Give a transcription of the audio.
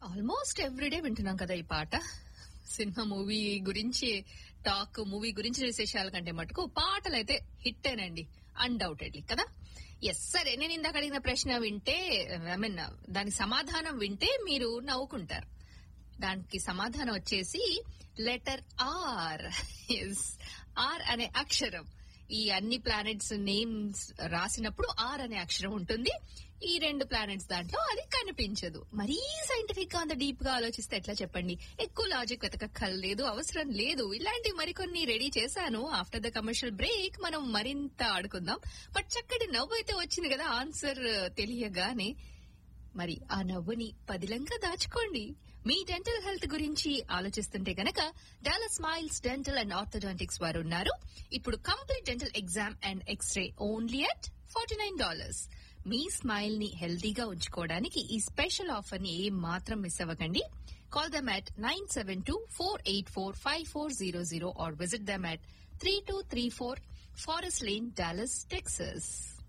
almost everyday వింటున్నాం కదా ఈ పాట సినిమా మూవీ గురించి టాక్ మూవీ గురించి విశేషాల కంటే మటుకు పాటలు అయితే హిట్ ఏనండి అన్డౌటెడ్లీ కదా ఎస్ సరే నేను ఇందాక అడిగిన ప్రశ్న వింటే ఐ మీన్ దాని సమాధానం వింటే మీరు నవ్వుకుంటారు దానికి సమాధానం వచ్చేసి లెటర్ ఆర్ ఎస్ ఆర్ అనే అక్షరం ఈ అన్ని ప్లానెట్స్ నేమ్స్ రాసినప్పుడు ఆర్ అనే అక్షరం ఉంటుంది ఈ రెండు ప్లానెట్స్ దాంట్లో అది కనిపించదు మరీ సైంటిఫిక్ గా అంత డీప్ గా ఆలోచిస్తే ఎట్లా చెప్పండి ఎక్కువ లాజిక్ వెతకక్కర్లేదు అవసరం లేదు ఇలాంటి మరికొన్ని రెడీ చేశాను ఆఫ్టర్ ద కమర్షియల్ బ్రేక్ మనం మరింత ఆడుకుందాం బట్ చక్కటి నవ్వు అయితే వచ్చింది కదా ఆన్సర్ తెలియగానే మరి ఆ నవ్వుని పదిలంగా దాచుకోండి మీ డెంటల్ హెల్త్ గురించి ఆలోచిస్తుంటే గనక Dallas smiles dental and orthodontics వారు ఉన్నారు ఇప్పుడు complete dental exam and X ray only at forty nine dollars మీ స్మైల్ ని హెల్దీగా ఉంచుకోవడానికి ఈ స్పెషల్ ఆఫర్ ని ఏం మాత్రం మిస్ అవ్వకండి call them at nine seven two four eight four five four zero zero or visit them at three two three four Forest Lane Dallas Texas